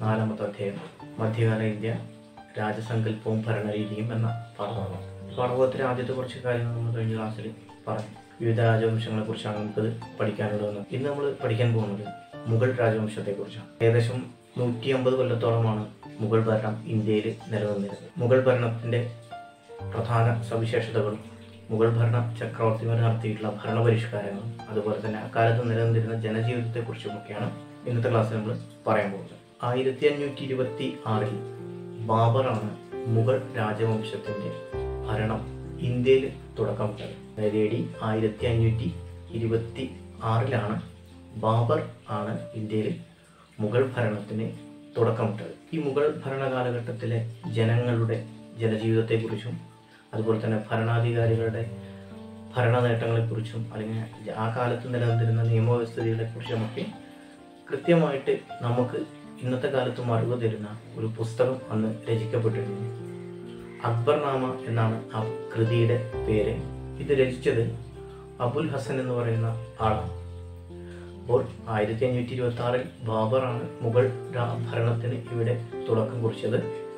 നാലാമത്തെ അധ്യായം മധ്യകാല ഇന്ത്യ രാജസങ്കല്പവും ഭരണരീതിയും എന്ന പാഠഭാഗം ഈ പാഠഭാഗത്തിലെ ആദ്യത്തെ കുറച്ച് കാര്യങ്ങൾ നമ്മൾ കഴിഞ്ഞ ക്ലാസ്സിൽ പറഞ്ഞു വിവിധ രാജവംശങ്ങളെ കുറിച്ചാണ് നമുക്കത് പഠിക്കാനുള്ളതെന്ന് ഇന്ന് നമ്മൾ പഠിക്കാൻ പോകുന്നത് മുഗൾ രാജവംശത്തെ കുറിച്ചാണ് ഏകദേശം നൂറ്റി അമ്പത് കൊല്ലത്തോളമാണ് മുഗൾ ഭരണം ഇന്ത്യയിൽ നിലനിന്നിരുന്നത് മുഗൾ ഭരണത്തിന്റെ പ്രധാന സവിശേഷതകളും മുഗൾ ഭരണ ചക്രവർത്തിമാർ നടത്തിയിട്ടുള്ള ഭരണപരിഷ്കാരങ്ങളും അതുപോലെ തന്നെ അക്കാലത്ത് നിലനിന്നിരുന്ന ജനജീവിതത്തെക്കുറിച്ചുമൊക്കെയാണ് ഇന്നത്തെ ക്ലാസ്സിൽ നമ്മൾ പറയാൻ പോകുന്നത് ആയിരത്തി അഞ്ഞൂറ്റി ഇരുപത്തി ആറിൽ ബാബറാണ് മുഗൾ രാജവംശത്തിന്റെ ഭരണം ഇന്ത്യയിൽ തുടക്കമിട്ടത് അതായത് എ ഡി ആയിരത്തി അഞ്ഞൂറ്റി ഇരുപത്തി ആറിലാണ് ബാബർ ആണ് ഇന്ത്യയിൽ മുഗൾ ഭരണത്തിന് തുടക്കമിട്ടത് ഈ മുഗൾ ഭരണ കാലഘട്ടത്തിലെ ജനങ്ങളുടെ ജനജീവിതത്തെക്കുറിച്ചും അതുപോലെ തന്നെ ഭരണാധികാരികളുടെ ഭരണ നേട്ടങ്ങളെക്കുറിച്ചും അല്ലെങ്കിൽ ആ കാലത്ത് നിലനിന്നിരുന്ന നിയമവ്യവസ്ഥകളെക്കുറിച്ചുമൊക്കെ കൃത്യമായിട്ട് നമുക്ക് ഇന്നത്തെ കാലത്തും അറിവ് തരുന്ന ഒരു പുസ്തകം അന്ന് രചിക്കപ്പെട്ടിരുന്നു അക്ബർനാമ എന്നാണ് ആ കൃതിയുടെ പേര് ഇത് രചിച്ചത് അബുൽ ഹസൻ എന്ന് പറയുന്ന ആളാണ് അപ്പോൾ ആയിരത്തി അഞ്ഞൂറ്റി ഇരുപത്തി ആറിൽ ബാബറാണ് മുഗൾ രാ- ഭരണത്തിന് ഇവിടെ തുടക്കം കുറിച്ചത്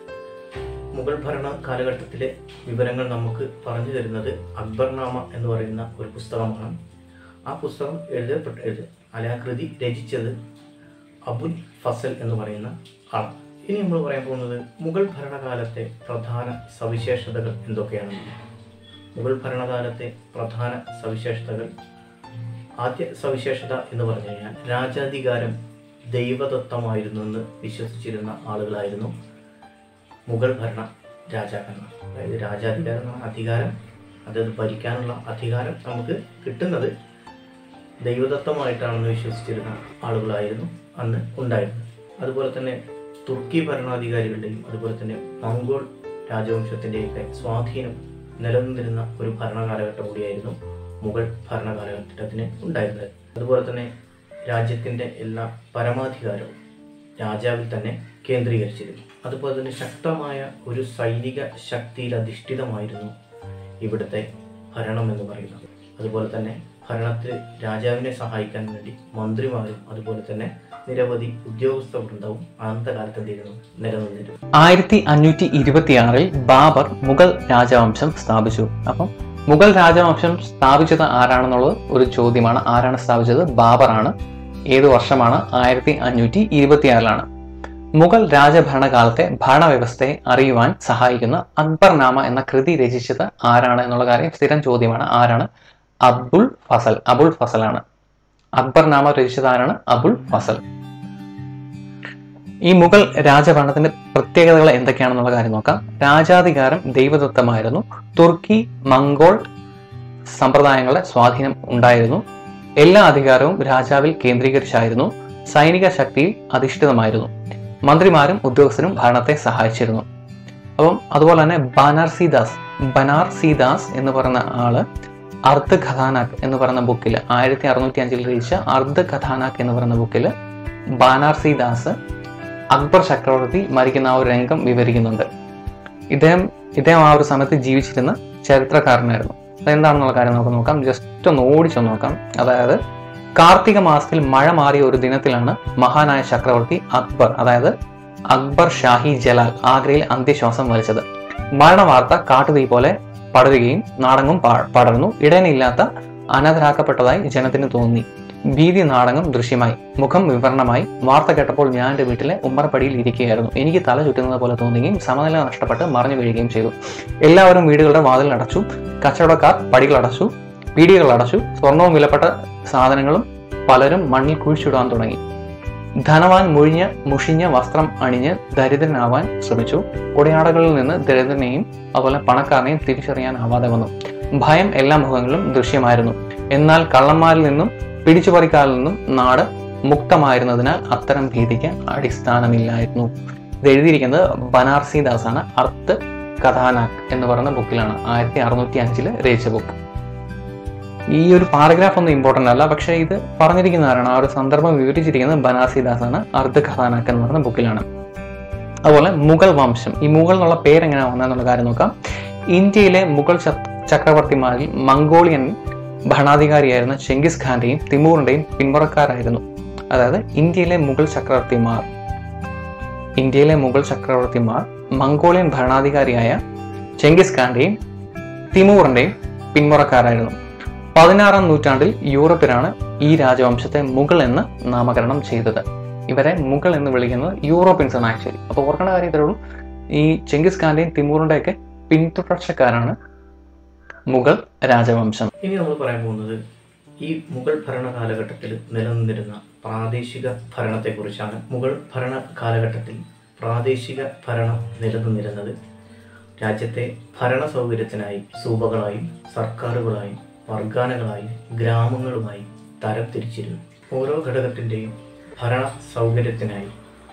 മുഗൾ ഭരണ കാലഘട്ടത്തിലെ വിവരങ്ങൾ നമുക്ക് പറഞ്ഞു തരുന്നത് അക്ബർനാമ എന്ന് പറയുന്ന ഒരു പുസ്തകമാണ് ആ പുസ്തകം എഴുതപ്പെട്ട എഴുത അല്ലെ ആ കൃതി രചിച്ചത് അബുൽ ഫസൽ എന്ന് പറയുന്ന ആളാണ് ഇനി നമ്മൾ പറയാൻ പോകുന്നത് മുഗൾ ഭരണകാലത്തെ പ്രധാന സവിശേഷതകൾ എന്തൊക്കെയാണ് മുഗൾ ഭരണകാലത്തെ പ്രധാന സവിശേഷതകൾ ആദ്യ സവിശേഷത എന്ന് പറഞ്ഞു കഴിഞ്ഞാൽ രാജാധികാരം ദൈവദത്തമായിരുന്നു എന്ന് വിശ്വസിച്ചിരുന്ന ആളുകളായിരുന്നു മുഗൾ ഭരണ രാജാക്കന്മാർ അതായത് രാജാധികാരം എന്ന് പറഞ്ഞാൽ അധികാരം അതായത് ഭരിക്കാനുള്ള അധികാരം നമുക്ക് കിട്ടുന്നത് ദൈവദത്തമായിട്ടാണെന്ന് വിശ്വസിച്ചിരുന്ന ആളുകളായിരുന്നു അന്ന് ഉണ്ടായിരുന്നത് അതുപോലെ തന്നെ തുർക്കി ഭരണാധികാരികളുടെയും അതുപോലെ തന്നെ മംഗോൾ രാജവംശത്തിൻ്റെയൊക്കെ സ്വാധീനം നിലനിന്നിരുന്ന ഒരു ഭരണ കാലഘട്ടം കൂടിയായിരുന്നു മുഗൾ ഭരണ കാലഘട്ടത്തിന് ഉണ്ടായിരുന്നത് അതുപോലെ തന്നെ രാജ്യത്തിൻ്റെ എല്ലാ പരമാധികാരവും രാജാവിൽ തന്നെ കേന്ദ്രീകരിച്ചിരുന്നു അതുപോലെ തന്നെ ശക്തമായ ഒരു സൈനിക ശക്തിയിൽ അധിഷ്ഠിതമായിരുന്നു ഇവിടുത്തെ ഭരണം എന്ന് പറയുന്നത് അതുപോലെ തന്നെ ഭരണത്തിൽ രാജാവിനെ സഹായിക്കാൻ വേണ്ടി മന്ത്രിമാരും അതുപോലെ തന്നെ നിരവധി ഉദ്യോഗസ്ഥ വൃന്ദവും അന്നത്തെ കാലത്ത് എന്തിരുന്നു നിലനിന്നിരുന്നു ആയിരത്തി അഞ്ഞൂറ്റി ഇരുപത്തിയാറിൽ ബാബർ മുഗൾ രാജവംശം സ്ഥാപിച്ചു അപ്പം മുഗൾ രാജവംശം സ്ഥാപിച്ചത് ആരാണെന്നുള്ളത് ഒരു ചോദ്യമാണ് ആരാണ് സ്ഥാപിച്ചത് ബാബറാണ് ഏത് വർഷമാണ് ആയിരത്തി അഞ്ഞൂറ്റി ഇരുപത്തിയാറിലാണ് മുഗൾ രാജഭരണകാലത്തെ ഭരണവ്യവസ്ഥയെ അറിയുവാൻ സഹായിക്കുന്ന അക്ബർനാമ എന്ന കൃതി രചിച്ചത് ആരാണ് എന്നുള്ള കാര്യം സ്ഥിരം ചോദ്യമാണ് ആരാണ് അബുൾ ഫസൽ അബുൾ ഫസലാണ് അക്ബർനാമ രചിച്ചത് ആരാണ് അബുൾ ഫസൽ ഈ മുഗൾ രാജഭരണത്തിന്റെ പ്രത്യേകതകൾ എന്തൊക്കെയാണെന്നുള്ള കാര്യം നോക്കാം രാജാധികാരം ദൈവദത്തമായിരുന്നു തുർക്കി മംഗോൾ സമ്പ്രദായങ്ങളുടെ സ്വാധീനം ഉണ്ടായിരുന്നു എല്ലാ അധികാരവും രാജാവിൽ കേന്ദ്രീകരിച്ചായിരുന്നു സൈനിക ശക്തിയിൽ അധിഷ്ഠിതമായിരുന്നു മന്ത്രിമാരും ഉദ്യോഗസ്ഥരും ഭരണത്തെ സഹായിച്ചിരുന്നു അപ്പം അതുപോലെ തന്നെ ബനാർസി ദാസ് ബനാർസി ദാസ് എന്ന് പറയുന്ന ആള് അർദ്ധ ഖതാനാക്ക് എന്ന് പറയുന്ന ബുക്കിൽ ആയിരത്തി അറുന്നൂറ്റി അഞ്ചിൽ രചിച്ച അർദ്ധ ഖതാനാക്ക് എന്ന് പറയുന്ന ബുക്കിൽ ബാനാർസി ദാസ് അക്ബർ ചക്രവർത്തി മരിക്കുന്ന ആ ഒരു രംഗം വിവരിക്കുന്നുണ്ട് ഇദ്ദേഹം ഇദ്ദേഹം ആ ഒരു സമയത്ത് ജീവിച്ചിരുന്ന ചരിത്രകാരനായിരുന്നു അതെന്താണെന്നുള്ള കാര്യം നമുക്ക് നോക്കാം ജസ്റ്റ് ഒന്ന് ഓടിച്ചൊന്ന് നോക്കാം അതായത് കാർത്തിക മാസത്തിൽ മഴ മാറിയ ഒരു ദിനത്തിലാണ് മഹാനായ ചക്രവർത്തി അക്ബർ അതായത് അക്ബർ ഷാഹി ജലാൽ ആഗ്രയിൽ അന്ത്യശ്വാസം വലിച്ചത് മരണവാർത്ത കാട്ടുതീ പോലെ പടരുകയും നാടകം പാ- പടർന്നു ഇടയനില്ലാത്ത അനാഥരാക്കപ്പെട്ടതായി ജനത്തിന് തോന്നി ഭീതി നാടകം ദൃശ്യമായി മുഖം വിവരണമായി വാർത്ത കേട്ടപ്പോൾ ഞാൻ എൻ്റെ വീട്ടിലെ ഉമ്മറപ്പടിയിൽ ഇരിക്കുകയായിരുന്നു എനിക്ക് തല ചുറ്റുന്നത് പോലെ തോന്നുകയും സമനില നഷ്ടപ്പെട്ട് മറിഞ്ഞു വീഴുകയും ചെയ്തു എല്ലാവരും വീടുകളുടെ വാതിൽ അടച്ചു കച്ചവടക്കാർ പടികൾ അടച്ചു പീടികകൾ അടച്ചു സ്വർണവും വിലപ്പെട്ട സാധനങ്ങളും പലരും മണ്ണിൽ കുഴിച്ചിടാൻ തുടങ്ങി ധനവാൻ മുഴിഞ്ഞ മുഷിഞ്ഞ വസ്ത്രം അണിഞ്ഞ് ദരിദ്രനാവാൻ ശ്രമിച്ചു ഉടയാടകളിൽ നിന്ന് ദരിദ്രനെയും അതുപോലെ പണക്കാരനെയും തിരിച്ചറിയാനാവാതെ വന്നു ഭയം എല്ലാ മുഖങ്ങളിലും ദൃശ്യമായിരുന്നു എന്നാൽ കള്ളന്മാരിൽ നിന്നും പിടിച്ചുപറിക്കാരിൽ നിന്നും നാട് മുക്തമായിരുന്നതിനാൽ അത്തരം ഭീതിക്ക് അടിസ്ഥാനമില്ലായിരുന്നു ഇത് എഴുതിയിരിക്കുന്നത് ബനാർസി ദാസാണ് അർത്ത് കഥാനാക് എന്ന് പറയുന്ന ബുക്കിലാണ് ആയിരത്തി അറുന്നൂറ്റി അഞ്ചില് രചിച്ച ബുക്ക് ഈ ഒരു പാരഗ്രാഫ് ഒന്നും ഇമ്പോർട്ടൻ്റ് അല്ല പക്ഷേ ഇത് പറഞ്ഞിരിക്കുന്ന ആരാണ് ആ ഒരു സന്ദർഭം വിവരിച്ചിരിക്കുന്നത് ബനാർസി ദാസാണ് അർദ്ധ കഥാനാക് എന്ന് പറയുന്ന ബുക്കിലാണ് അതുപോലെ മുഗൾ വംശം ഈ മുഗൾ എന്നുള്ള പേരെങ്ങനെ വന്നതെന്നുള്ള കാര്യം നോക്കാം ഇന്ത്യയിലെ മുഗൾ ച- ചക്രവർത്തിമാരിൽ മംഗോളിയൻ ഭരണാധികാരിയായിരുന്ന ചെങ്കിസ് ഖാന്റെയും തിമൂറിന്റെയും പിന്മുറക്കാരായിരുന്നു അതായത് ഇന്ത്യയിലെ മുഗൾ ചക്രവർത്തിമാർ ഇന്ത്യയിലെ മുഗൾ ചക്രവർത്തിമാർ മംഗോളിയൻ ഭരണാധികാരിയായ ചെങ്കിസ് ഖാന്റെയും തിമൂറിന്റെയും പിന്മുറക്കാരായിരുന്നു പതിനാറാം നൂറ്റാണ്ടിൽ യൂറോപ്പിലാണ് ഈ രാജവംശത്തെ മുഗൾ എന്ന് നാമകരണം ചെയ്തത് ഇവരെ മുഗൾ എന്ന് വിളിക്കുന്നത് യൂറോപ്യൻസ് ആണ് ആക്ച്വലി അപ്പോൾ ഓർക്കേണ്ട കാര്യം ഇത്രേ ഉള്ളൂ ഈ ചെങ്കിസ് ഖാന്റെയും തിമൂറിന്റെ ഒക്കെ പിന്തുടർച്ചക്കാരാണ് മുഗൾ രാജവംശം ഇനി നമ്മൾ പറയാൻ പോകുന്നത് ഈ മുഗൾ ഭരണ കാലഘട്ടത്തിൽ നിലനിന്നിരുന്ന പ്രാദേശിക ഭരണത്തെക്കുറിച്ചാണ് മുഗൾ ഭരണ കാലഘട്ടത്തിൽ പ്രാദേശിക ഭരണം നിലനിന്നിരുന്നത് രാജ്യത്തെ ഭരണ സൗകര്യത്തിനായി സൂബകളായും സർക്കാരുകളായും വർഗാനകളായും ഗ്രാമങ്ങളുമായും തരംതിരിച്ചിരുന്നു ഓരോ ഘടകത്തിൻ്റെയും ഭരണ സൗകര്യത്തിനായി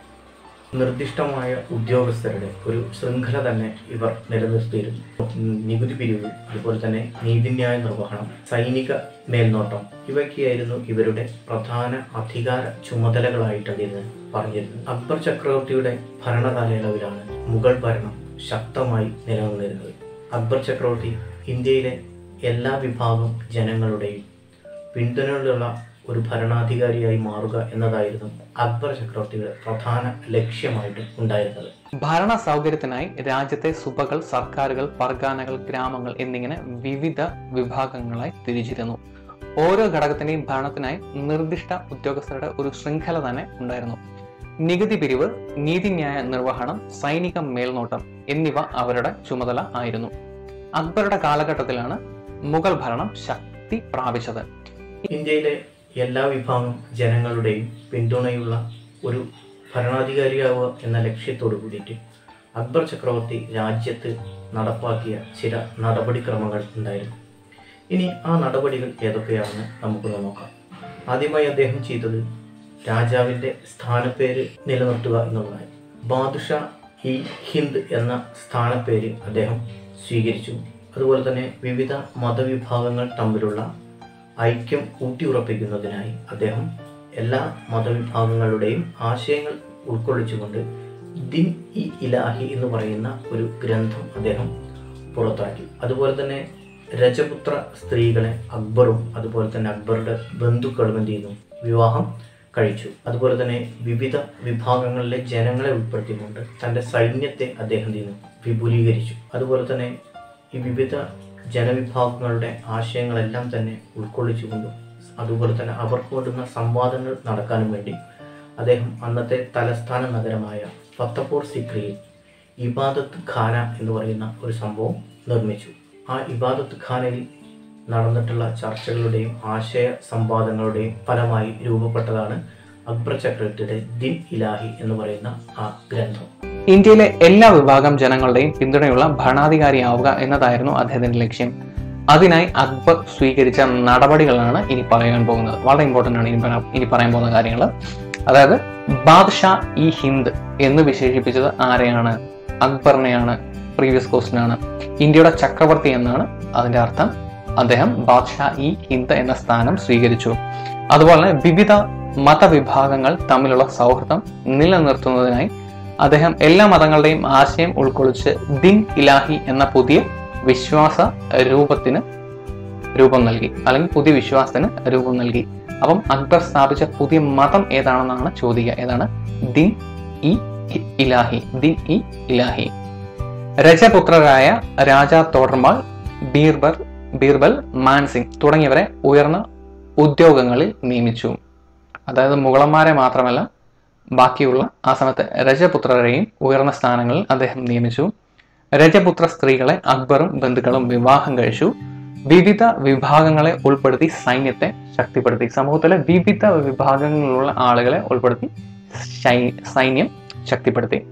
നിർദ്ദിഷ്ടമായ ഉദ്യോഗസ്ഥരുടെ ഒരു ശൃംഖല തന്നെ ഇവർ നിലനിർത്തിയിരുന്നു ഉം, നികുതി പിരിവ് അതുപോലെ തന്നെ നീതിന്യായ നിർവഹണം സൈനിക മേൽനോട്ടം ഇവയ്ക്കായിരുന്നു ഇവരുടെ പ്രധാന അധികാര ചുമതലകളായിട്ടുണ്ടെന്ന് പറഞ്ഞിരുന്നത് അക്ബർ ചക്രവർത്തിയുടെ ഭരണകാലയളവിലാണ് മുഗൾ ഭരണം ശക്തമായി നിലനിന്നിരുന്നത് അക്ബർ ചക്രവർത്തി ഇന്ത്യയിലെ എല്ലാ വിഭാഗം ജനങ്ങളുടെയും പിന്തുണയുള്ള ഒരു ഭരണാധികാരിയായി മാറുക എന്നതായിരുന്നു അക്ബർ ചക്രവർത്തിയുടെ പ്രധാന ലക്ഷ്യമായിട്ട് ഉണ്ടായിരുന്നത് ഭരണ സൗകര്യത്തിനായി രാജ്യത്തെ സുബകൾ സർക്കാരുകൾ പർഗാനകൾ ഗ്രാമങ്ങൾ എന്നിങ്ങനെ വിവിധ വിഭാഗങ്ങളായി തിരിച്ചിരുന്നു ഓരോ ഘടകത്തിന്റെയും ഭരണത്തിനായി നിർദ്ദിഷ്ട ഉദ്യോഗസ്ഥരുടെ ഒരു ശൃംഖല തന്നെ ഉണ്ടായിരുന്നു നികുതി പിരിവ് നീതിന്യായ നിർവഹണം സൈനിക മേൽനോട്ടം എന്നിവ അവരുടെ ചുമതല ആയിരുന്നു അക്ബറുടെ കാലഘട്ടത്തിലാണ് മുഗൾ ഭരണം ശക്തി പ്രാപിച്ചത് ഇന്ത്യയിലെ എല്ലാ വിഭാഗം ജനങ്ങളുടെയും പിന്തുണയുള്ള ഒരു ഭരണാധികാരിയാവുക എന്ന ലക്ഷ്യത്തോടു കൂടിയിട്ട് അക്ബർ ചക്രവർത്തി രാജ്യത്ത് നടപ്പാക്കിയ ചില നടപടിക്രമങ്ങൾ ഉണ്ടായിരുന്നു ഇനി ആ നടപടികൾ ഏതൊക്കെയാണെന്ന് നമുക്കൊന്ന് നോക്കാം ആദ്യമായി അദ്ദേഹം ചെയ്തത് രാജാവിൻ്റെ സ്ഥാനപ്പേര് നിലനിർത്തുക എന്നുള്ളതാണ് ബാദുഷ ഇ ഹിന്ദ് എന്ന സ്ഥാനപ്പേര് അദ്ദേഹം സ്വീകരിച്ചു അതുപോലെ തന്നെ വിവിധ മതവിഭാഗങ്ങൾ തമ്മിലുള്ള ഐക്യം ഊട്ടിയുറപ്പിക്കുന്നതിനായി അദ്ദേഹം എല്ലാ മതവിഭാഗങ്ങളുടെയും ആശയങ്ങൾ ഉൾക്കൊള്ളിച്ചുകൊണ്ട് ദിൻ ഇ ഇലാഹി എന്ന് പറയുന്ന ഒരു ഗ്രന്ഥം അദ്ദേഹം പുറത്തിറക്കി അതുപോലെ തന്നെ രജപുത്ര സ്ത്രീകളെ അക്ബറും അതുപോലെ തന്നെ അക്ബറുടെ ബന്ധുക്കളും എന്ത് ചെയ്യുന്നു വിവാഹം കഴിച്ചു അതുപോലെ തന്നെ വിവിധ വിഭാഗങ്ങളിലെ ജനങ്ങളെ ഉൾപ്പെടുത്തിക്കൊണ്ട് തൻ്റെ സൈന്യത്തെ അദ്ദേഹം എന്ത് ചെയ്യുന്നു വിപുലീകരിച്ചു അതുപോലെ തന്നെ ഈ വിവിധ ജനവിഭാഗങ്ങളുടെ ആശയങ്ങളെല്ലാം തന്നെ ഉൾക്കൊള്ളിച്ചുകൊണ്ടും അതുപോലെ തന്നെ അവർക്ക് വേണ്ടുന്ന സംവാദങ്ങൾ നടക്കാനും വേണ്ടി അദ്ദേഹം അന്നത്തെ തലസ്ഥാന നഗരമായ ഫത്തപൂർ സിക്രിയിൽ ഇബാദത്ത് ഖാന എന്ന് പറയുന്ന ഒരു സംഭവം നിർമ്മിച്ചു ആ ഇബാദത്ത് ഖാനയിൽ നടന്നിട്ടുള്ള ചർച്ചകളുടെയും ആശയ സംവാദങ്ങളുടെയും ഫലമായി രൂപപ്പെട്ടതാണ് അക്ബർ ചക്രവർത്തിയുടെ ദിൻ ഇലാഹി എന്ന് പറയുന്ന ആ ഗ്രന്ഥം ഇന്ത്യയിലെ എല്ലാ വിഭാഗം ജനങ്ങളുടെയും പിന്തുണയുള്ള ഭരണാധികാരിയാവുക എന്നതായിരുന്നു അദ്ദേഹത്തിന്റെ ലക്ഷ്യം അതിനായി അക്ബർ സ്വീകരിച്ച നടപടികളാണ് ഇനി പറയാൻ പോകുന്നത് വളരെ ഇമ്പോർട്ടൻ്റ് ആണ് ഇനി പറയാൻ- ഇനി പറയാൻ പോകുന്ന കാര്യങ്ങൾ അതായത് ബാദ്ഷാ ഇ ഹിന്ദ് എന്ന് വിശേഷിപ്പിച്ചത് ആരെയാണ് അക്ബറിനെയാണ് പ്രീവിയസ് ക്വസ്റ്റ്യൻ ആണ് ഇന്ത്യയുടെ ചക്രവർത്തി എന്നാണ് അതിന്റെ അർത്ഥം അദ്ദേഹം ബാദ്ഷാ ഇ ഹിന്ദ് എന്ന സ്ഥാനം സ്വീകരിച്ചു അതുപോലെ തന്നെ വിവിധ മതവിഭാഗങ്ങൾ തമ്മിലുള്ള സൗഹൃദം നിലനിർത്തുന്നതിനായി അദ്ദേഹം എല്ലാ മതങ്ങളുടെയും ആശയം ഉൾക്കൊള്ളിച്ച് ദിൻ ഇലാഹി എന്ന പുതിയ വിശ്വാസ രൂപത്തിന് രൂപം നൽകി അല്ലെങ്കിൽ പുതിയ വിശ്വാസത്തിന് രൂപം നൽകി അപ്പം അക്ബർ സ്ഥാപിച്ച പുതിയ മതം ഏതാണെന്നാണ് ചോദിക്കുക ഏതാണ് ദിൻ ഇ ഇലാഹി ദിൻ ഇ ഇലാഹി രജപുത്രരായ രാജ തോഡർമാൾ ബീർബൽ ബീർബൽ മാൻസിംഗ് തുടങ്ങിയവരെ ഉയർന്ന ഉദ്യോഗങ്ങളിൽ നിയമിച്ചു അതായത് മുഗളന്മാരെ മാത്രമല്ല ബാക്കിയുള്ള ആ സമയത്ത് രജപുത്രരെയും ഉയർന്ന സ്ഥാനങ്ങളിൽ അദ്ദേഹം നിയമിച്ചു രജപുത്ര സ്ത്രീകളെ അക്ബറും ബന്ധുക്കളും വിവാഹം കഴിച്ചു വിവിധ വിഭാഗങ്ങളെ ഉൾപ്പെടുത്തി സൈന്യത്തെ ശക്തിപ്പെടുത്തി സമൂഹത്തിലെ വിവിധ വിഭാഗങ്ങളിലുള്ള ആളുകളെ ഉൾപ്പെടുത്തി ശൈ- സൈന്യം ശക്തിപ്പെടുത്തി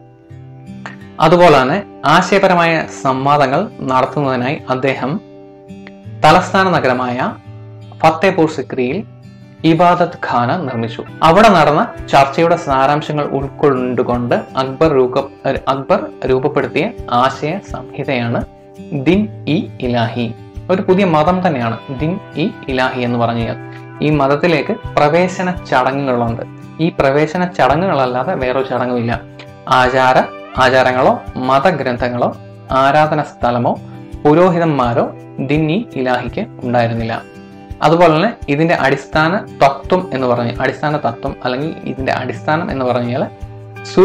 അതുപോലെ തന്നെ ആശയപരമായ സംവാദങ്ങൾ നടത്തുന്നതിനായി അദ്ദേഹം തലസ്ഥാന നഗരമായ ഫത്തേപൂർ സിക്രിയിൽ ഇബാദത്ത് ഖാന നിർമ്മിച്ചു അവിടെ നടന്ന ചർച്ചയുടെ സാരാംശങ്ങൾ ഉൾക്കൊണ്ടുകൊണ്ട് അക്ബർ രൂപ അക്ബർ രൂപപ്പെടുത്തിയ ആശയ സംഹിതയാണ് ദിൻ ഇ ഇലാഹി ഒരു പുതിയ മതം തന്നെയാണ് ദിൻ ഇ ഇലാഹി എന്ന് പറഞ്ഞു കഴിഞ്ഞാൽ ഈ മതത്തിലേക്ക് പ്രവേശന ചടങ്ങുകളുണ്ട് ഈ പ്രവേശന ചടങ്ങുകളല്ലാതെ വേറൊരു ചടങ്ങുമില്ല ആചാര ആചാരങ്ങളോ മതഗ്രന്ഥങ്ങളോ ആരാധന സ്ഥലമോ പുരോഹിതന്മാരോ ദിൻ ഇ ഇലാഹിക്ക് ഉണ്ടായിരുന്നില്ല അതുപോലെ തന്നെ ഇതിന്റെ അടിസ്ഥാന തത്വം എന്ന് പറഞ്ഞ അടിസ്ഥാന തത്വം അല്ലെങ്കിൽ ഇതിന്റെ അടിസ്ഥാനം എന്ന് പറഞ്ഞാൽ സുൽ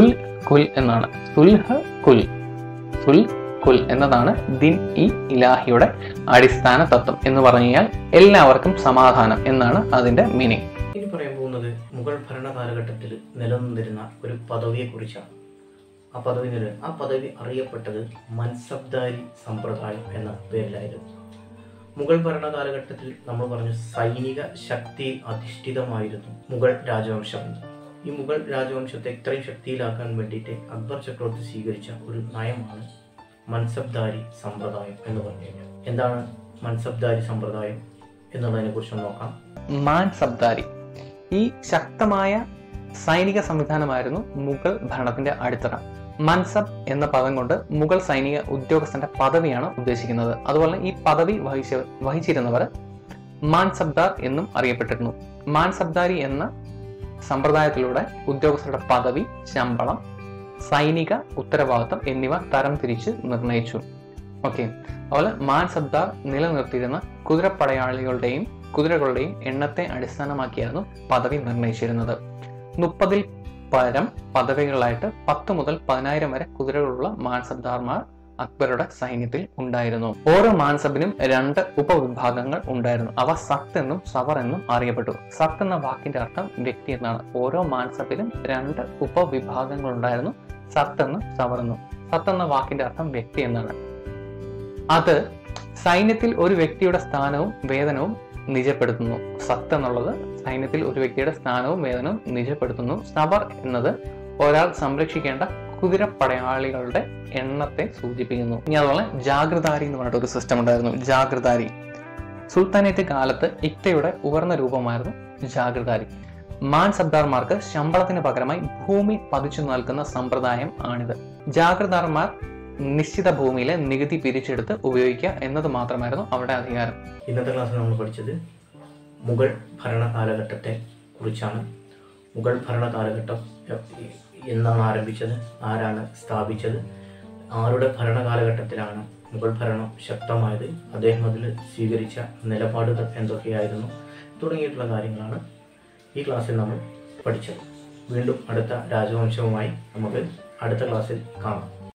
കുൽ എന്നാണ് സുൽഹ് കുൽ സുൽ കുൽ എന്നതാണ് ദിൻ ഇ ഇലാഹിയുടെ അടിസ്ഥാന തത്വം എന്ന് പറഞ്ഞു കഴിഞ്ഞാൽ എല്ലാവർക്കും സമാധാനം എന്നാണ് അതിന്റെ മീനിങ് ഇനി പറയാൻ പോകുന്നത് മുഗൾ ഭരണ കാലഘട്ടത്തിൽ നിലനിന്നിരുന്ന ഒരു പദവിയെക്കുറിച്ചാണ് ആ പദവി നില ആ പദവി അറിയപ്പെട്ടത് മൻസബ്ദാരി സമ്പ്രദായം എന്ന പേരിലായിരുന്നു മുഗൾ ഭരണ കാലഘട്ടത്തിൽ നമ്മൾ പറഞ്ഞു സൈനിക ശക്തിയിൽ അധിഷ്ഠിതമായിരുന്നു മുഗൾ രാജവംശം എന്ന്. ഈ മുഗൾ രാജവംശത്തെ ഇത്രയും ശക്തിയിലാക്കാൻ വേണ്ടിയിട്ട് അക്ബർ ചക്രവർത്തി സ്വീകരിച്ച ഒരു നയമാണ് മൻസബ്ദാരി സമ്പ്രദായം എന്ന് പറഞ്ഞു കഴിഞ്ഞാൽ എന്താണ് മൻസബ്ദാരി സമ്പ്രദായം എന്നുള്ളതിനെ കുറിച്ച് നോക്കാം മാൻ സബ്ദാരി ഈ ശക്തമായ സൈനിക സംവിധാനമായിരുന്നു മുഗൾ ഭരണത്തിന്റെ അടിത്തറ മൻസബ് എന്ന പദം കൊണ്ട് മുഗൾ സൈനിക ഉദ്യോഗസ്ഥന്റെ പദവിയാണ് ഉദ്ദേശിക്കുന്നത് അതുപോലെ ഈ പദവി വഹിച്ച വഹിച്ചിരുന്നവർ മാൻസബ്ദാർ എന്നും അറിയപ്പെട്ടിരുന്നു മാൻസബ്ദാരി എന്ന സമ്പ്രദായത്തിലൂടെ ഉദ്യോഗസ്ഥരുടെ പദവി ശമ്പളം സൈനിക ഉത്തരവാദിത്തം എന്നിവ തരംതിരിച്ച് നിർണയിച്ചു ഓക്കെ അതുപോലെ മാൻസബ്ദാർ നിലനിർത്തിയിരുന്ന കുതിരപ്പടയാളികളുടെയും കുതിരകളുടെയും എണ്ണത്തെ അടിസ്ഥാനമാക്കിയായിരുന്നു പദവി നിർണയിച്ചിരുന്നത് മുപ്പതിൽ പരം പദവികളായിട്ട് പത്ത് മുതൽ പതിനായിരം വരെ കുതിരകളുള്ള മാൻസബ്ദാർമാർ അക്ബറുടെ സൈന്യത്തിൽ ഉണ്ടായിരുന്നു ഓരോ മാൻസബിനും രണ്ട് ഉപവിഭാഗങ്ങൾ ഉണ്ടായിരുന്നു അവ സത്ത് എന്നും സവർ എന്നും അറിയപ്പെട്ടു സത്ത് എന്ന വാക്കിന്റെ അർത്ഥം വ്യക്തി എന്നാണ് ഓരോ മാൻസബിലും രണ്ട് ഉപവിഭാഗങ്ങൾ ഉണ്ടായിരുന്നു സത്ത് എന്നും സവർ എന്നും സത്ത് എന്ന വാക്കിന്റെ അർത്ഥം വ്യക്തി എന്നാണ് അത് സൈന്യത്തിൽ ഒരു വ്യക്തിയുടെ സ്ഥാനവും വേതനവും നിജപ്പെടുത്തുന്നു സത്ത് എന്നുള്ളത് സൈന്യത്തിൽ ഒരു വ്യക്തിയുടെ സ്ഥാനവും വേതനവും നിജപ്പെടുത്തുന്നു സവർ എന്നത് ഒരാൾ സംരക്ഷിക്കേണ്ട കുതിരപ്പടയാളികളുടെ എണ്ണത്തെ സൂചിപ്പിക്കുന്നു ഇനി അതുപോലെ ജാഗ്രതാരി എന്ന് പറഞ്ഞിട്ട് ഒരു സിസ്റ്റം ഉണ്ടായിരുന്നു ജാഗ്രതാരി സുൽത്താനേറ്റ് കാലത്ത് ഇക്തയുടെ ഉയർന്ന രൂപമായിരുന്നു ജാഗ്രതാരി മാൻ സർദാർമാർക്ക് ശമ്പളത്തിന് പകരമായി ഭൂമി പതിച്ചു നൽകുന്ന സമ്പ്രദായം ആണിത് ജാഗ്രതാർമാർ നിശ്ചിത ഭൂമിയിലെ നികുതി പിരിച്ചെടുത്ത് ഉപയോഗിക്കുക എന്നത് മാത്രമായിരുന്നു അവരുടെ അധികാരം ഇന്നത്തെ ക്ലാസ്സിൽ നമ്മൾ പഠിച്ചത് മുഗൾ ഭരണ കാലഘട്ടത്തെ കുറിച്ചാണ് മുഗൾ ഭരണ കാലഘട്ടം എ- എന്നാണ് ആരംഭിച്ചത് ആരാണ് സ്ഥാപിച്ചത് ആരുടെ ഭരണ കാലഘട്ടത്തിലാണ് മുഗൾ ഭരണം ശക്തമായത് അദ്ദേഹം അതിൽ സ്വീകരിച്ച നിലപാടുകൾ എന്തൊക്കെയായിരുന്നു തുടങ്ങിയിട്ടുള്ള കാര്യങ്ങളാണ് ഈ ക്ലാസ്സിൽ നമ്മൾ പഠിച്ചത് വീണ്ടും അടുത്ത രാജവംശവുമായി നമുക്ക് അടുത്ത ക്ലാസ്സിൽ കാണാം